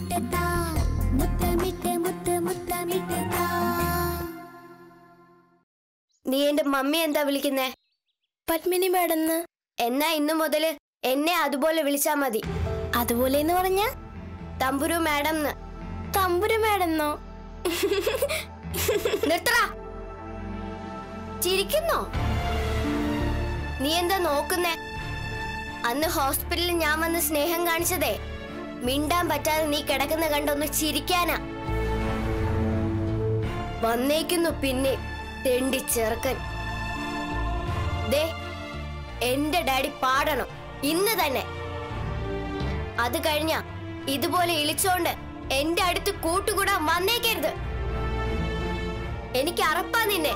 മുത്തമിട്ട് താ മുത്തമിട്ട് മുത്ത് മുത്തമിട്ട് താ നീ എന്റെ മമ്മി എന്താ വിളിക്കുന്നേ പത്മിനി മേഡന്ന് എന്നാ ഇന്നു മുതല് എന്നെ അതുപോലെ വിളിച്ചാ മതി അതുപോലെ എന്ന് പറഞ്ഞ തമ്പുരു മാഡം തമ്പുരു മേഡന്നോ നിർത്തടാ ചിരിക്കുന്നോ നീ എന്താ നോക്കുന്നേ അന്ന് ഹോസ്പിറ്റലിൽ ഞാൻ വന്ന് സ്നേഹം കാണിച്ചതേ മിണ്ടാൻ പറ്റാതെ നീ കിടക്കുന്ന കണ്ടൊന്ന് ചിരിക്കാനാ വന്നേക്കുന്നു പിന്നെ തെണ്ടി ചെറുക്കൻ ദേ എന്റെ ഡാഡി പാടണം ഇന്ന് തന്നെ അത് കഴിഞ്ഞ ഇതുപോലെ ഇളിച്ചോണ്ട് എന്റെ അടുത്ത് കൂട്ടുകൂടാൻ വന്നേക്കരുത് എനിക്ക് അറപ്പാ നിന്നെ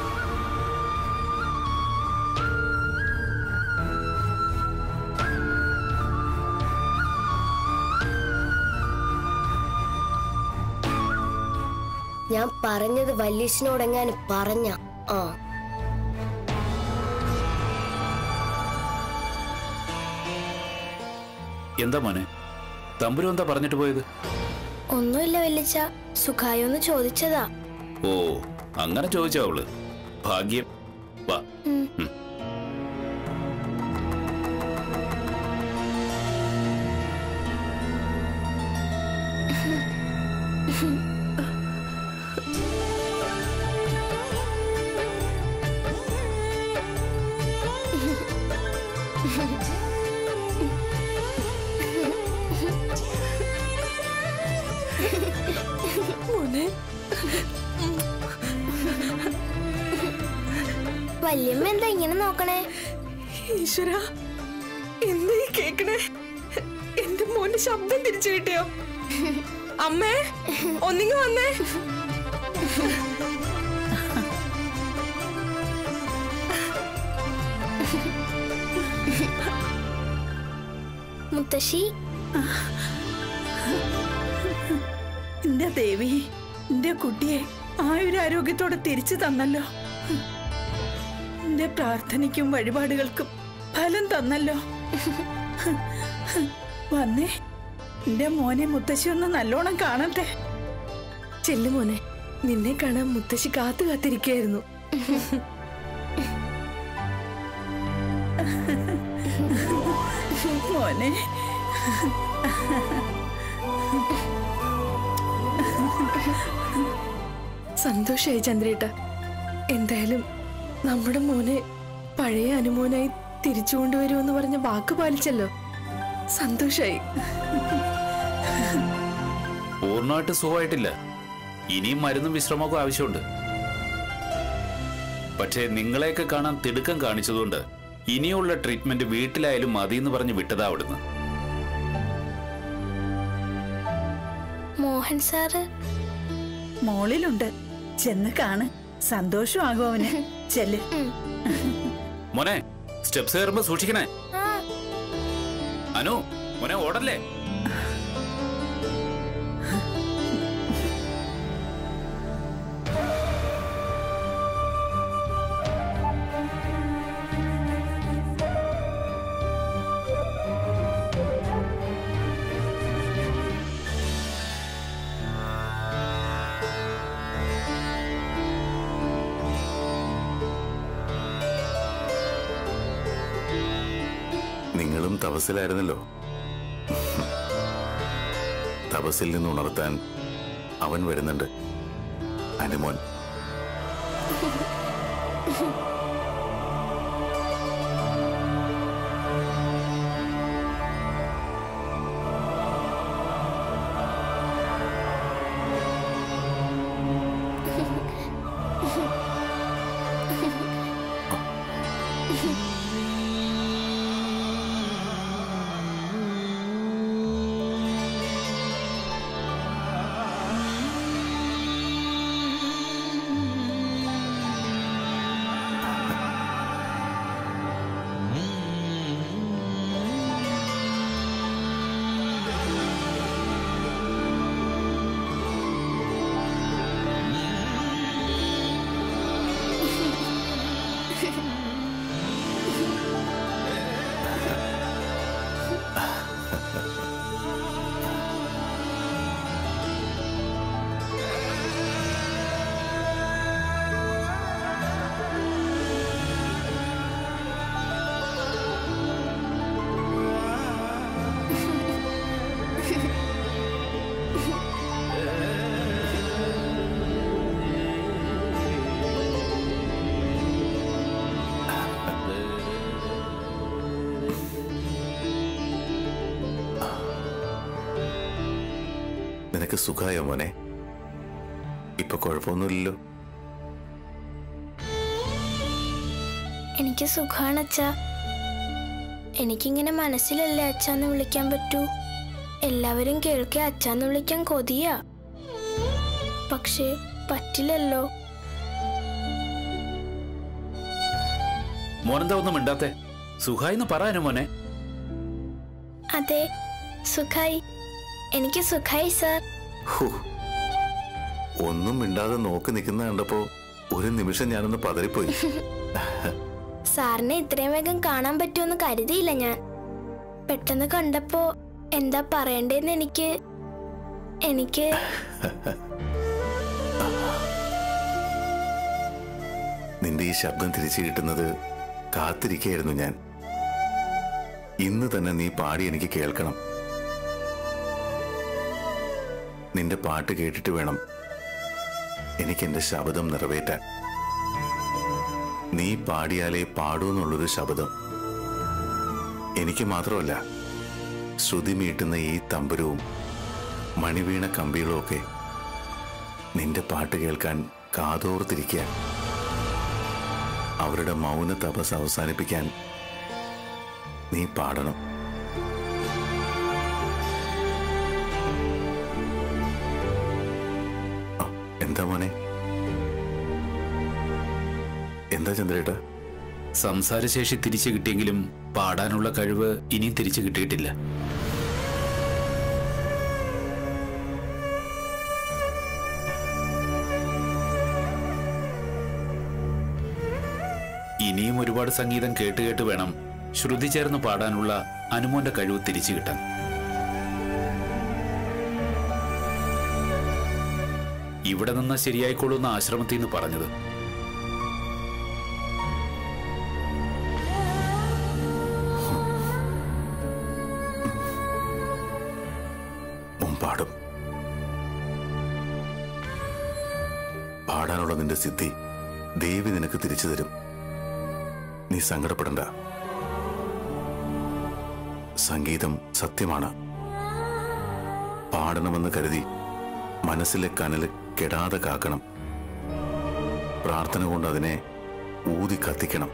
ഞാൻ പറഞ്ഞത് വല്യച്ഛനോടെങ്ങാനും പറഞ്ഞ ആ എന്താ മോനെ തമ്പുരു എന്താ പറഞ്ഞിട്ട് പോയത് ഒന്നുമില്ല വല്ലിച്ച സുഖായോന്ന് ചോദിച്ചതാ ഓ അങ്ങനെ ചോദിച്ചാ അവള് ഭാഗ്യം വാ ഉം. ഉം. വല്യമ്മ എന്താ ഇങ്ങനെ നോക്കണേ ഈശ്വര എന്താ ഈ കേക്കണേ എന്റെ മോന്റെ ശബ്ദം തിരിച്ചു കിട്ടിയോ അമ്മേ ഒന്നിങ്ങ് വന്നേ മുത്തശ്ശി എന്റെ ദേവി എന്റെ കുട്ടിയെ ആയുരാരോഗ്യത്തോടെ തിരിച്ചു തന്നല്ലോ എന്റെ പ്രാർത്ഥനയ്ക്കും വഴിപാടുകൾക്കും ഫലം തന്നല്ലോ വന്നേ എന്റെ മോനെ മുത്തശ്ശി ഒന്ന് നല്ലോണം കാണട്ടെ ചെല്ലു മോനെ നിന്നെ കാണാൻ മുത്തശ്ശി കാത്തു കാത്തിരിക്കായിരുന്നു മോനെ സന്തോഷായി ചന്ദ്രേട്ട എന്തായാലും നമ്മുടെ മോനെ പഴയ അനുമോനായി തിരിച്ചു കൊണ്ടുവരുമെന്ന് പറഞ്ഞ വാക്ക് പാലിച്ചല്ലോ സന്തോഷായി പൂർണ്ണമായിട്ട് സുഖമായിട്ടില്ല ഇനിയും മരുന്നും വിശ്രമമൊക്കെ ആവശ്യമുണ്ട് പക്ഷേ നിങ്ങളെയൊക്കെ കാണാൻ തിടുക്കം കാണിച്ചതുകൊണ്ട് ഇനിയുള്ള ട്രീറ്റ്മെന്റ് വീട്ടിലായാലും മതി എന്ന് പറഞ്ഞ് വിട്ടതാ അവിടുന്ന് മോഹൻ സാറ് മോളിലുണ്ട് ചെന്ന് കാണ് സന്തോഷമാകും അവന് ചെല്ല് മോനെ സ്റ്റെപ്സ് കയറുമ്പോ സൂക്ഷിക്കണേ അനു മോനെ ഓടല്ലേ നിങ്ങളും തപസ്സിലായിരുന്നല്ലോ തപസ്സിൽ നിന്ന് ഉണർത്താൻ അവൻ വരുന്നുണ്ട് അനുമോൻ നിനക്ക് സുഖായോ മോനെ ഇപ്പൊ കുഴപ്പമൊന്നുമില്ലല്ലോ എനിക്ക് സുഖാണ് അച്ഛ എനിക്കിങ്ങനെ മനസ്സിലല്ലേ അച്ഛന്ന് വിളിക്കാൻ പറ്റൂ എല്ലാവരും കേൾക്കെ അച്ഛന്ന് വിളിക്കാൻ കൊതിയാ പക്ഷേ പറ്റില്ലല്ലോ മോനെന്താ ഒന്നും മിണ്ടാത്തെ സുഖായിന്ന് പറയാനോ മോനെ അതെ സുഖായി എനിക്ക് സുഖായി സാർ ഹോ. ഒന്നും മിണ്ടാതെ നോക്കി നിൽക്കുന്ന കണ്ടപ്പോ ഒരു നിമിഷം ഞാനൊന്ന് പതറിപ്പോയി സാറിനെ ഇത്രയും വേഗം കാണാൻ പറ്റുമെന്ന് കരുതിയില്ല ഞാൻ പെട്ടെന്ന് കണ്ടപ്പോ എന്താ പറയണ്ടേന്ന് എനിക്ക് എനിക്ക് നിന്റെ ഈ ശബ്ദം തിരിച്ചു കിട്ടുന്നത് കാത്തിരിക്കയായിരുന്നു ഞാൻ ഇന്ന് തന്നെ നീ പാടി എനിക്ക് കേൾക്കണം നിന്റെ പാട്ട് കേട്ടിട്ട് വേണം എനിക്ക് എന്റെ ശബ്ദം നിറവേറ്റാൻ നീ പാടിയാലേ പാടൂ എന്നുള്ളൊരു ശബ്ദം എനിക്ക് മാത്രമല്ല ശ്രുതി മീട്ടുന്ന ഈ തമ്പുരവും മണിവീണ കമ്പികളും ഒക്കെ നിന്റെ പാട്ട് കേൾക്കാൻ കാതോർത്തിരിക്കുക അവരുടെ മൗന തപസ് അവസാനിപ്പിക്കാൻ നീ പാടണം ആ, എന്താ മോനെ എന്താ ചന്ദ്രേട്ട സംസാരശേഷി തിരിച്ചു കിട്ടിയെങ്കിലും പാടാനുള്ള കഴിവ് ഇനിയും തിരിച്ചു കിട്ടിയിട്ടില്ല ഇനിയും ഒരുപാട് സംഗീതം കേട്ട് കേട്ട് വേണം ശ്രുതി ചേർന്ന് പാടാനുള്ള അനുമോന്റെ കഴിവ് തിരിച്ചു കിട്ടാൻ ഇവിടെ നിന്ന് ശരിയായിക്കോളൂന്ന ആശ്രമത്തിൽ നിന്ന് പറഞ്ഞത് മുൻ പാടും പാടാനുള്ള നിന്റെ സിദ്ധി ദേവി നിനക്ക് തിരിച്ചു തരും നീ സങ്കടപ്പെടണ്ട സംഗീതം സത്യമാണ് പാടണമെന്ന് കരുതി മനസ്സിലെ കനല് കെടാതെ കാക്കണം പ്രാർത്ഥന കൊണ്ട് അതിനെ ഊതി കത്തിക്കണം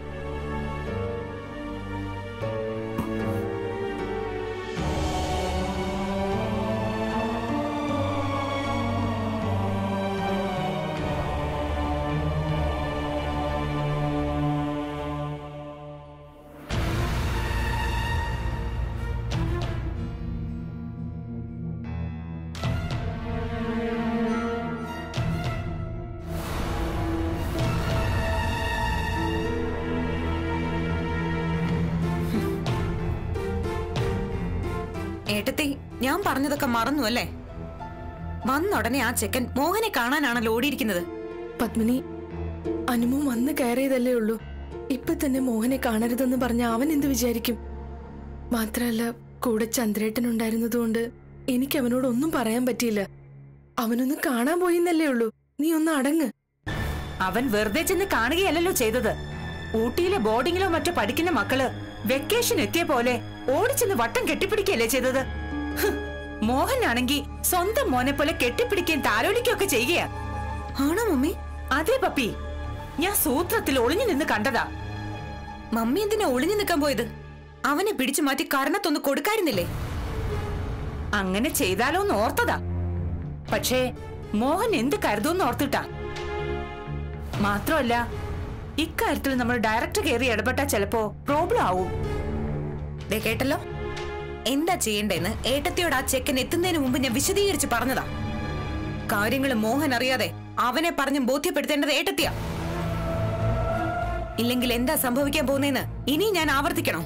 ഏട്ടത്തി ഞാൻ പറഞ്ഞതൊക്കെ മറന്നു അല്ലേ വന്നുടനെ ആ ചെക്കൻ മോഹനെ കാണാനാണല്ലോ ഓടിയിരിക്കുന്നത് പത്മിനി അനുമു വന്ന് കയറിയതല്ലേ ഉള്ളൂ ഇപ്പൊ തന്നെ മോഹനെ കാണരുതെന്ന് പറഞ്ഞ അവൻ എന്ത് വിചാരിക്കും മാത്രല്ല കൂടെ ചന്ദ്രേട്ടൻ ഉണ്ടായിരുന്നതുകൊണ്ട് എനിക്ക് അവനോട് ഒന്നും പറയാൻ പറ്റിയില്ല അവനൊന്ന് കാണാൻ പോയിന്നല്ലേ ഉള്ളൂ നീ ഒന്ന് അടങ്ങ് അവൻ വെറുതെ ചെന്ന് കാണുകയല്ലല്ലോ ചെയ്തത് ഊട്ടിയിലെ ബോർഡിങ്ങിലോ മറ്റോ പഠിക്കുന്ന മക്കള് വെക്കേഷൻ എത്തിയ പോലെ ഓടിച്ചെന്ന് വട്ടം കെട്ടിപ്പിടിക്കുകയല്ലേ ചെയ്തത് ഹ്, മോഹനാണെങ്കി സ്വന്തം മോനെ പോലെ കെട്ടിപ്പിടിക്കുകയും താലോലിക്കുകയൊക്കെ ചെയ്യുകയാ ആണോ മമ്മി അതെ പപ്പി ഞാൻ സൂത്രത്തിൽ ഒളിഞ്ഞു നിന്ന് കണ്ടതാ മമ്മി എന്തിനാ ഒളിഞ്ഞു നിൽക്കാൻ പോയത് അവനെ പിടിച്ചു മാറ്റി കരണത്തൊന്ന് കൊടുക്കായിരുന്നില്ലേ അങ്ങനെ ചെയ്താലോന്ന് ഓർത്തതാ പക്ഷേ മോഹൻ എന്ത് കരുതുമെന്ന് ഓർത്തിട്ടാ മാത്രമല്ല ഇക്കാര്യത്തിൽ നമ്മൾ ഡയറക്റ്റ് കയറി ഇടപെട്ടാ ചിലപ്പോ പ്രോബ്ലം ആവും ദേ കേട്ടല്ലോ എന്താ ചെയ്യണ്ടേന്ന് ഏട്ടത്തിയോട് ആ ചെക്കൻ എത്തുന്നതിന് മുമ്പ് ഞാൻ വിശദീകരിച്ച് പറഞ്ഞതാ കാര്യങ്ങൾ മോഹൻ അറിയാതെ അവനെ പറഞ്ഞ് ബോധ്യപ്പെടുത്തേണ്ടത് ഏട്ടത്തിയാ ഇല്ലെങ്കിൽ എന്താ സംഭവിക്കാൻ പോകുന്നതെന്ന് ഇനി ഞാൻ ആവർത്തിക്കണോ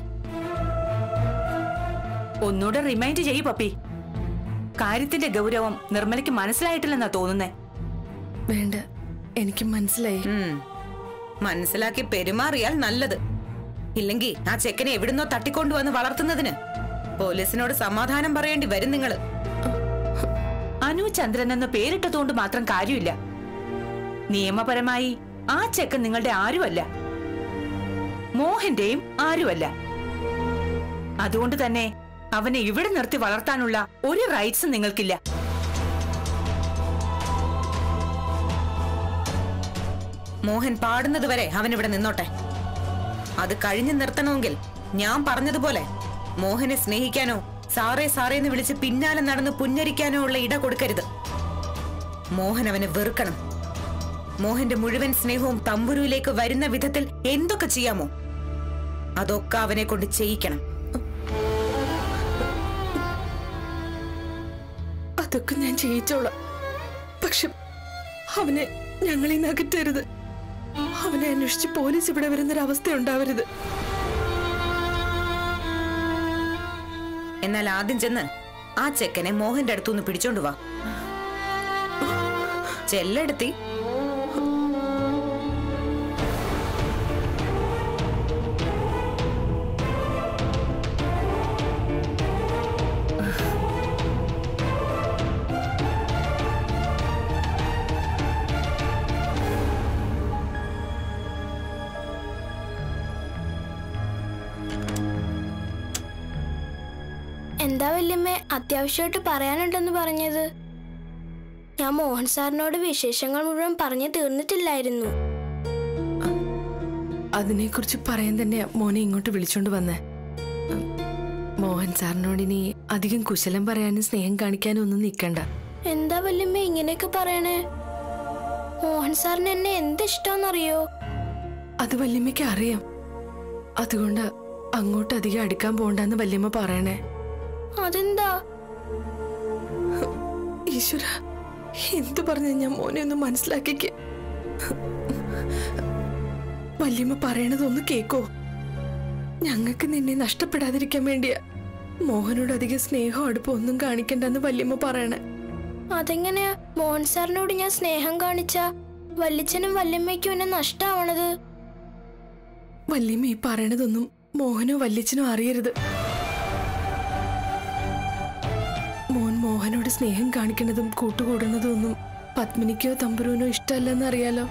ഒന്നുകൂടെ റിമൈൻഡ് ചെയ്യ് പപ്പി കാര്യത്തിന്റെ ഗൗരവം നിർമ്മലയ്ക്ക് മനസ്സിലായിട്ടില്ലെന്നാ തോന്നുന്നേ വേണ്ട എനിക്ക് മനസ്സിലായി ഉം. മനസ്സിലാക്കി പെരുമാറിയാൽ നല്ലത് ഇല്ലെങ്കിൽ ആ ചെക്കനെ എവിടുന്നോ തട്ടിക്കൊണ്ടുവന്ന് വളർത്തുന്നതിന് പോലീസിനോട് സമാധാനം പറയേണ്ടി വരും നിങ്ങള് അനു ചന്ദ്രൻ എന്ന് പേരിട്ടതുകൊണ്ട് മാത്രം കാര്യമില്ല നിയമപരമായി ആ ചെക്കൻ നിങ്ങളുടെ ആരുമല്ല മോഹന്റെയും ആരുമല്ല അതുകൊണ്ട് തന്നെ അവനെ ഇവിടെ നിർത്തി വളർത്താനുള്ള ഒരു റൈറ്റ്സും നിങ്ങൾക്കില്ല മോഹൻ പാടുന്നത് വരെ അവൻ ഇവിടെ നിന്നോട്ടെ അത് കഴിഞ്ഞു നിർത്തണമെങ്കിൽ ഞാൻ പറഞ്ഞതുപോലെ മോഹനെ സ്നേഹിക്കാനോ സാറേ സാറേ എന്ന് വിളിച്ച് പിന്നാലെ നടന്ന് പുന്നരിക്കാനോ ഉള്ള ഇട കൊടുക്കരുത് മോഹൻ അവനെ വെറുക്കണം മോഹന്റെ മുഴുവൻ സ്നേഹവും തമ്പുരുവിലേക്ക് വരുന്ന വിധത്തിൽ എന്തൊക്കെ ചെയ്യാമോ അതൊക്കെ അവനെ കൊണ്ട് ചെയ്യിക്കണം അതൊക്കെ ഞാൻ ചെയ്യിച്ചോളാം പക്ഷെ അവനെ ഞങ്ങളെ നകറ്റരുത് അവനെ അന്വേഷിച്ച് പോലീസ് ഇവിടെ വരുന്നൊരവസ്ഥ ഉണ്ടാവരുത് എന്നാൽ ആദ്യം ചെന്ന് ആ ചെക്കനെ മോഹന്റെ അടുത്തുനിന്ന് പിടിച്ചോണ്ട് വാ ചെല്ലെടുത്തി എന്താ വല്യമ്മേ അത്യാവശ്യമായിട്ട് പറയാനുണ്ടെന്ന് പറഞ്ഞത് ഞാൻ മോഹൻ സാറിനോട് വിശേഷങ്ങൾ മുഴുവൻ പറഞ്ഞു തീർന്നിട്ടില്ലായിരുന്നു അതിനെക്കുറിച്ച് പറയാൻ തന്നെയാ മോനെ ഇങ്ങോട്ട് വിളിച്ചോണ്ട് വന്നേ ഉം, മോഹൻ സാറിനോട് ഇനി അധികം കുശലം പറയാനും സ്നേഹം കാണിക്കാനും ഒന്നും നിൽക്കണ്ട എന്താ വല്യമ്മ ഇങ്ങനെയൊക്കെ പറയണേ മോഹൻ സാറിന് എന്നെ എന്ത് ഇഷ്ടമെന്നറിയോ അത് വല്യമ്മയ്ക്ക് അറിയാം അതുകൊണ്ട് അങ്ങോട്ട് അധികം അടുക്കാൻ പോണ്ടെന്ന് വല്യമ്മ പറയണേ അതെന്താ ഈശ്വര എന്തു പറഞ്ഞ ഞാൻ മോനെ ഒന്ന് മനസ്സിലാക്കിക്ക വല്യമ്മ പറയണതൊന്ന് കേക്കോ ഞങ്ങൾക്ക് നിന്നെ നഷ്ടപ്പെടാതിരിക്കാൻ വേണ്ടിയാ മോഹനോട് അധികം സ്നേഹം അടുപ്പം ഒന്നും കാണിക്കണ്ടെന്ന് വല്യമ്മ പറയണേ അതെങ്ങനെയാ മോഹൻ സാറിനോട് ഞാൻ സ്നേഹം കാണിച്ച വല്യച്ഛനും വല്യമ്മയ്ക്കും എന്നെ നഷ്ടാവണത് വല്യമ്മ ഈ പറയണതൊന്നും മോഹനോ വല്യച്ഛനോ അറിയരുത് മോൻ മോഹനോട് സ്നേഹം കാണിക്കുന്നതും കൂട്ടുകൂടുന്നതും ഒന്നും പത്മിനിക്കോ തമ്പുരുവിനോ ഇഷ്ടമല്ലെന്ന് അറിയാലോ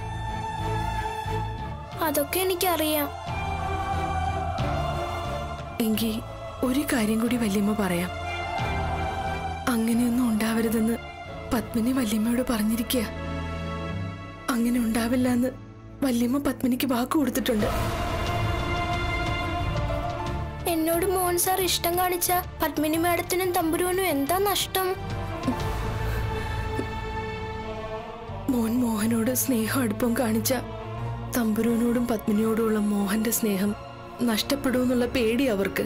അതൊക്കെ എനിക്കറിയാം എങ്കിൽ ഒരു കാര്യം കൂടി വല്യമ്മ പറയാം അങ്ങനെയൊന്നും ഉണ്ടാവരുതെന്ന് പത്മിനി വല്യമ്മയോട് പറഞ്ഞിരിക്കുക അങ്ങനെ ഉണ്ടാവില്ല എന്ന് വല്യമ്മ പത്മിനിക്ക് വാക്ക് കൊടുത്തിട്ടുണ്ട് എന്നോട് മോഹൻ സാർ ഇഷ്ടം കാണിച്ച പത്മിനി മാഡത്തിനും തമ്പുരുവിനും എന്താ നഷ്ടം മോൻ മോഹനോട് സ്നേഹം അടുപ്പം കാണിച്ച തമ്പുരുവിനോടും പത്മിനിയോടുമുള്ള മോഹന്റെ സ്നേഹം നഷ്ടപ്പെടുമെന്നുള്ള പേടി അവർക്ക്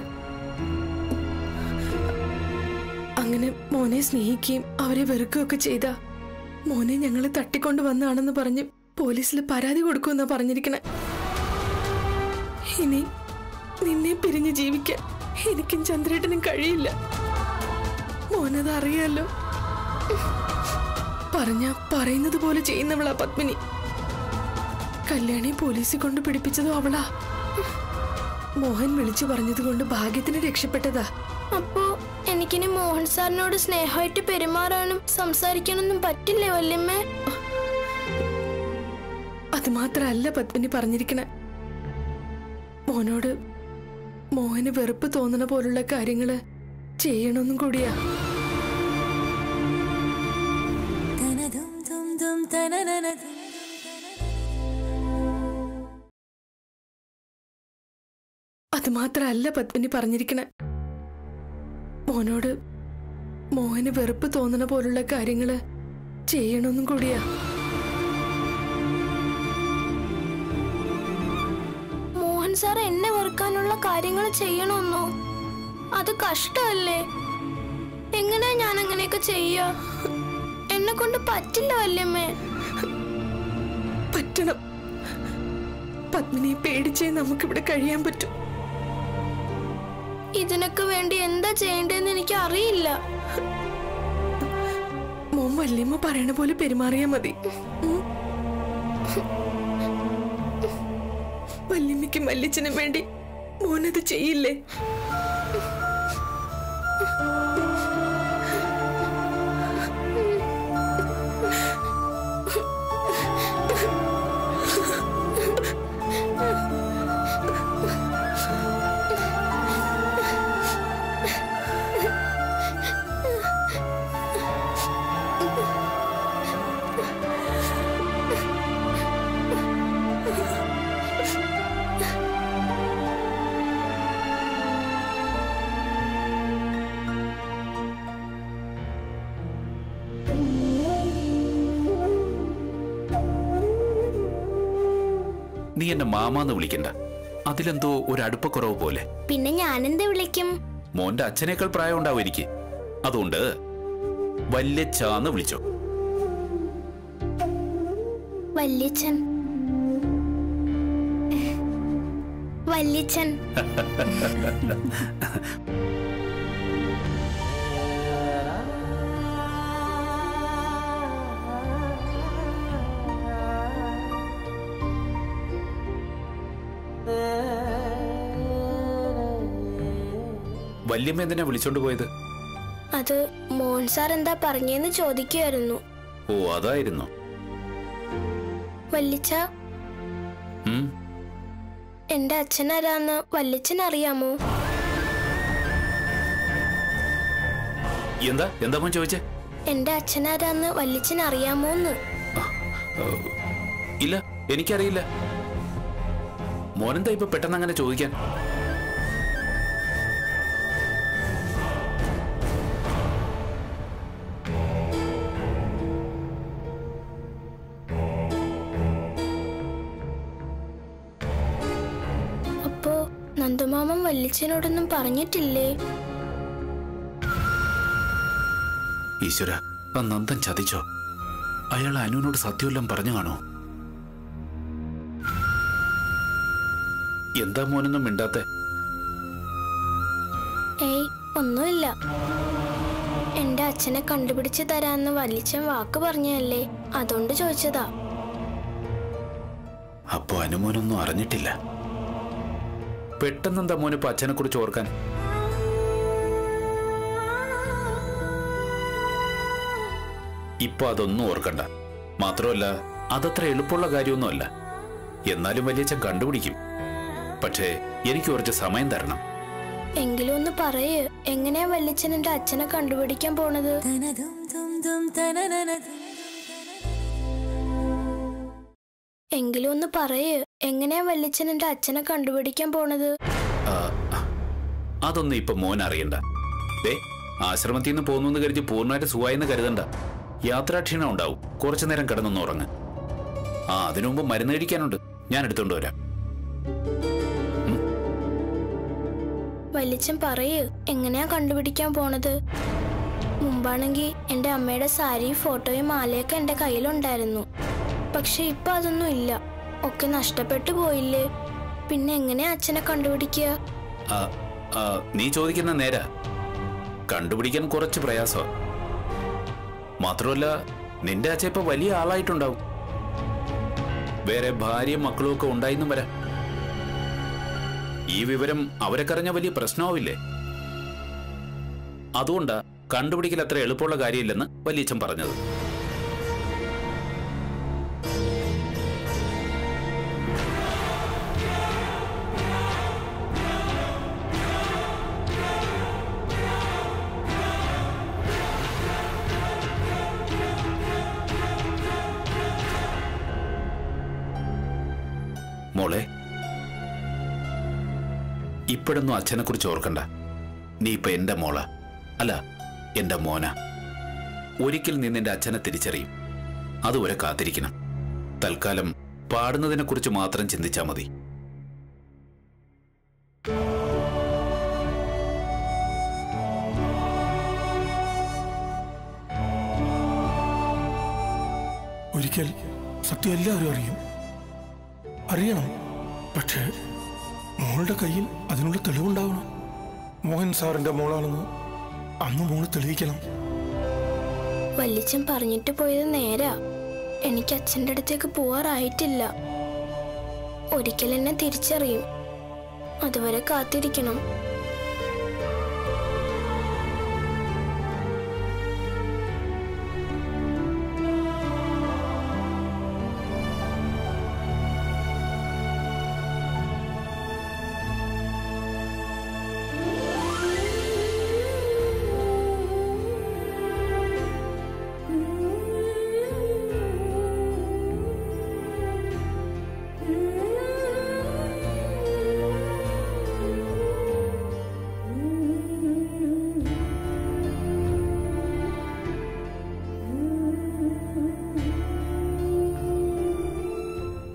അങ്ങനെ മോനെ സ്നേഹിക്കുകയും അവരെ വെറുക്കുകയൊക്കെ ചെയ്ത മോനെ ഞങ്ങൾ തട്ടിക്കൊണ്ട് വന്നാണെന്ന് പറഞ്ഞ് പോലീസിൽ പരാതി കൊടുക്കുമെന്നാ പറഞ്ഞിരിക്കണേ ഇനി നിന്നെ പിരിഞ്ഞ് ജീവിക്കാൻ എനിക്കും ചന്ദ്രേട്ടനും കഴിയില്ല മോനത് അറിയാലോ പറഞ്ഞ പറയുന്നത് പോലെ ചെയ്യുന്നവളാ പത്മിനി കല്യാണി പോലീസിൽ കൊണ്ട് പിടിപ്പിച്ചതും അവളാ മോഹൻ വിളിച്ചു പറഞ്ഞത് കൊണ്ട് ഭാഗ്യത്തിന് രക്ഷപ്പെട്ടതാ അപ്പോ എനിക്കിനി മോഹൻ സാറിനോട് സ്നേഹമായിട്ട് പെരുമാറാനും സംസാരിക്കാനൊന്നും പറ്റില്ലേ വല്യമ്മേ അത് മാത്രല്ല പത്മിനി പറഞ്ഞിരിക്കണേ മോനോട് മോഹന് വെറുപ്പ് തോന്നണ പോലുള്ള കാര്യങ്ങള് ചെയ്യണമെന്നും കൂടിയാ അത് മാത്രല്ല പത്മിനി പറഞ്ഞിരിക്കണേ മോനോട് മോഹന് വെറുപ്പ് തോന്നണ പോലുള്ള കാര്യങ്ങള് ചെയ്യണമെന്നും കൂടിയാ മോഹൻ സാർ എന്നെ വെറുക്കാനുള്ള കാര്യങ്ങൾ ചെയ്യണമെന്നോ അത് കഷ്ടമല്ലേ എങ്ങനെയാ ഞാൻ അങ്ങനെയൊക്കെ ചെയ്യാ എന്നെ കൊണ്ട് പറ്റില്ല വല്യമ്മേ പറ്റണം പത്മിനിയെ പേടിച്ചേ നമുക്കിവിടെ കഴിയാൻ പറ്റും ഇതിനൊക്കെ വേണ്ടി എന്താ ചെയ്യേണ്ടതെന്ന് എനിക്ക് അറിയില്ല മോൻ വല്യമ്മ പറയണ പോലെ പെരുമാറിയാ മതി ഉം. വല്യമ്മയ്ക്കും വല്യച്ഛനും വേണ്ടി മോനത് ചെയ്യില്ലേ നീ എന്നെ മാമാന്ന് വിളിക്കണ്ട അതിലെന്തോ ഒരു അടുപ്പക്കുറവ് പോലെ പിന്നെ ഞാനെന്ത് വിളിക്കും മോന്റെ അച്ഛനേക്കാൾ പ്രായം ഉണ്ടാവും എനിക്ക് അതുകൊണ്ട് വല്യച്ചാന്ന് വിളിച്ചോ വല്യച്ഛൻ വല്യച്ഛൻ വല്യമ്മ എന്തിനാ വിളിച്ചോണ്ട് പോയത് അത് മോഹൻ സാർ എന്താ പറഞ്ഞെന്ന് ചോദിക്കുമായിരുന്നു ഓ അതായിരുന്നു വല്ലിച്ച ഉം എന്റെ അച്ഛനാരാന്ന് വല്യച്ഛൻ അറിയാമോ എന്താ എന്താ മോൻ ചോദിച്ചേ എന്റെ അച്ഛനാരാന്ന് വല്യച്ഛൻ അറിയാമോന്ന് ഇല്ല എനിക്കറിയില്ല മോനെന്താ ഇപ്പൊ പെട്ടെന്ന് അങ്ങനെ ചോദിക്കാൻ അപ്പോ നന്ദുമാമൻ വല്യച്ഛനോടൊന്നും പറഞ്ഞിട്ടില്ലേ ഈശ്വര ആ നന്ദൻ ചതിച്ചോ അയാൾ അനുവിനോട് സത്യമെല്ലാം പറഞ്ഞു കാണോ എന്താ മോനൊന്നും മിണ്ടാത്തെ ഏയ് ഒന്നുമില്ല എന്റെ അച്ഛനെ കണ്ടുപിടിച്ച് തരാന്ന് വല്യച്ഛൻ വാക്ക് പറഞ്ഞല്ലേ അതുകൊണ്ട് ചോദിച്ചതാ അപ്പോ അനുമോനൊന്നും അറിഞ്ഞിട്ടില്ല പെട്ടെന്നെന്താ മോനിപ്പോ അച്ഛനെ കുറിച്ച് ഓർക്കാൻ ഇപ്പൊ അതൊന്നും ഓർക്കണ്ട മാത്രമല്ല അതത്ര എളുപ്പമുള്ള കാര്യമൊന്നുമല്ല എന്നാലും വലിയച്ഛൻ കണ്ടുപിടിക്കും പക്ഷേ എനിക്ക് കുറച്ച് സമയം തരണം എങ്കിലും ഒന്ന് പറയ് എങ്ങനെയാ വല്യച്ഛൻ എന്റെ അച്ഛനെ കണ്ടുപിടിക്കാൻ പോണത് എങ്കിലും ഒന്ന് പറയ് എങ്ങനെയാ വല്യച്ഛൻ എന്റെ അച്ഛനെ കണ്ടുപിടിക്കാൻ പോണത് ആ, ആ, അതൊന്നും ഇപ്പൊ മോൻ അറിയണ്ട ദേ ആശ്രമത്തിൽ നിന്ന് പോകുന്നു കരുതി പൂർണ്ണമായിട്ട് സുഖമായെന്ന് കരുതണ്ട യാത്രാക്ഷീണം ഉണ്ടാവും കുറച്ചു നേരം കിടന്നൊന്ന് ഉറങ്ങ് ആ അതിനു മുമ്പ് മരുന്ന് കഴിക്കാനുണ്ട് ഞാൻ എടുത്തോണ്ട് വരാം വല്യച്ഛൻ പറയ് എങ്ങനെയാ കണ്ടുപിടിക്കാൻ പോണത് മുമ്പാണെങ്കിൽ എന്റെ അമ്മയുടെ സാരി ഫോട്ടോയും മാലയൊക്കെ എന്റെ കയ്യിലുണ്ടായിരുന്നു പക്ഷെ ഇപ്പൊ അതൊന്നും ഇല്ല ഒക്കെ നഷ്ടപ്പെട്ടു പോയില്ലേ പിന്നെ എങ്ങനെയാ അച്ഛനെ കണ്ടുപിടിക്കുക ആ, ആ, നീ ചോദിക്കുന്ന നേരാ കണ്ടുപിടിക്കാൻ കുറച്ച് പ്രയാസം മാത്രമല്ല നിന്റെ അച്ഛൻ ഇപ്പൊ വലിയ ആളായിട്ടുണ്ടാവും വേറെ ഭാര്യയും മക്കളും ഒക്കെ ഉണ്ടായിന്നും വരാം ഈ വിവരം അവരൊക്കറിഞ്ഞ വലിയ പ്രശ്നമാവില്ലേ അതുകൊണ്ടാ കണ്ടുപിടിക്കൽ അത്ര എളുപ്പമുള്ള കാര്യമില്ലെന്ന് വലിയച്ഛൻ പറഞ്ഞത് മോളെ ഇപ്പോഴൊന്നും അച്ഛനെ കുറിച്ച് ഓർക്കണ്ട നീ ഇപ്പൊ എന്റെ മോള അല്ല എന്റെ മോന ഒരിക്കൽ നീ നിന്റെ അച്ഛനെ തിരിച്ചറിയും അതുവരെ കാത്തിരിക്കണം തൽക്കാലം പാടുന്നതിനെ കുറിച്ച് മാത്രം ചിന്തിച്ചാ മതി ഒരിക്കൽ സത്യം എല്ലാവരും അറിയും അറിയണം പക്ഷേ മോളുടെ കയ്യിൽ അതിനുള്ള തെളിവുണ്ടാവണം മോഹൻ സാറിന്റെ മോളാണെന്ന് അന്ന് മോള് തെളിയിക്കണം വല്യച്ഛൻ പറഞ്ഞിട്ട് പോയത് നേരാ എനിക്ക് അച്ഛൻ്റെ അടുത്തേക്ക് പോവാറായിട്ടില്ല ഒരിക്കൽ എന്നെ തിരിച്ചറിയും അതുവരെ കാത്തിരിക്കണം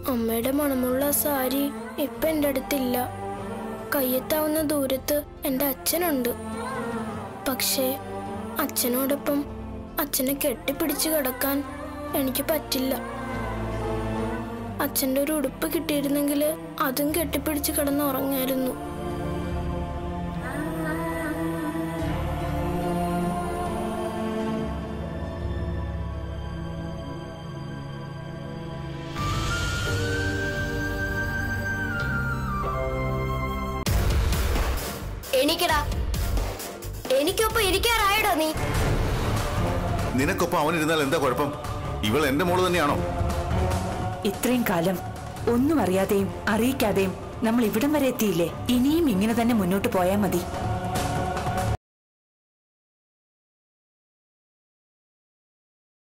അമ്മയുടെ മണമുള്ള സാരി ഇപ്പൊ എൻ്റെ അടുത്തില്ല കയ്യെത്താവുന്ന ദൂരത്ത് എൻ്റെ അച്ഛനുണ്ട് പക്ഷേ അച്ഛനോടൊപ്പം അച്ഛനെ കെട്ടിപ്പിടിച്ച് കിടക്കാൻ എനിക്ക് പറ്റില്ല അച്ഛൻ്റെ ഒരു ഉടുപ്പ് കിട്ടിയിരുന്നെങ്കിൽ അതും കെട്ടിപ്പിടിച്ച് കിടന്നുറങ്ങായിരുന്നു എണീക്കടാ എനിക്കൊപ്പം ഇരിക്കാറായടോ നീ നിനക്കൊപ്പം അവനിരുന്നാൽ എന്താ കുഴപ്പം ഇവൾ എന്റെ മോള് തന്നെയാണോ ഇത്രയും കാലം ഒന്നും അറിയാതെയും അറിയിക്കാതെയും നമ്മൾ ഇവിടം വരെ എത്തിയില്ലേ ഇനിയും ഇങ്ങനെ തന്നെ മുന്നോട്ട് പോയാൽ മതി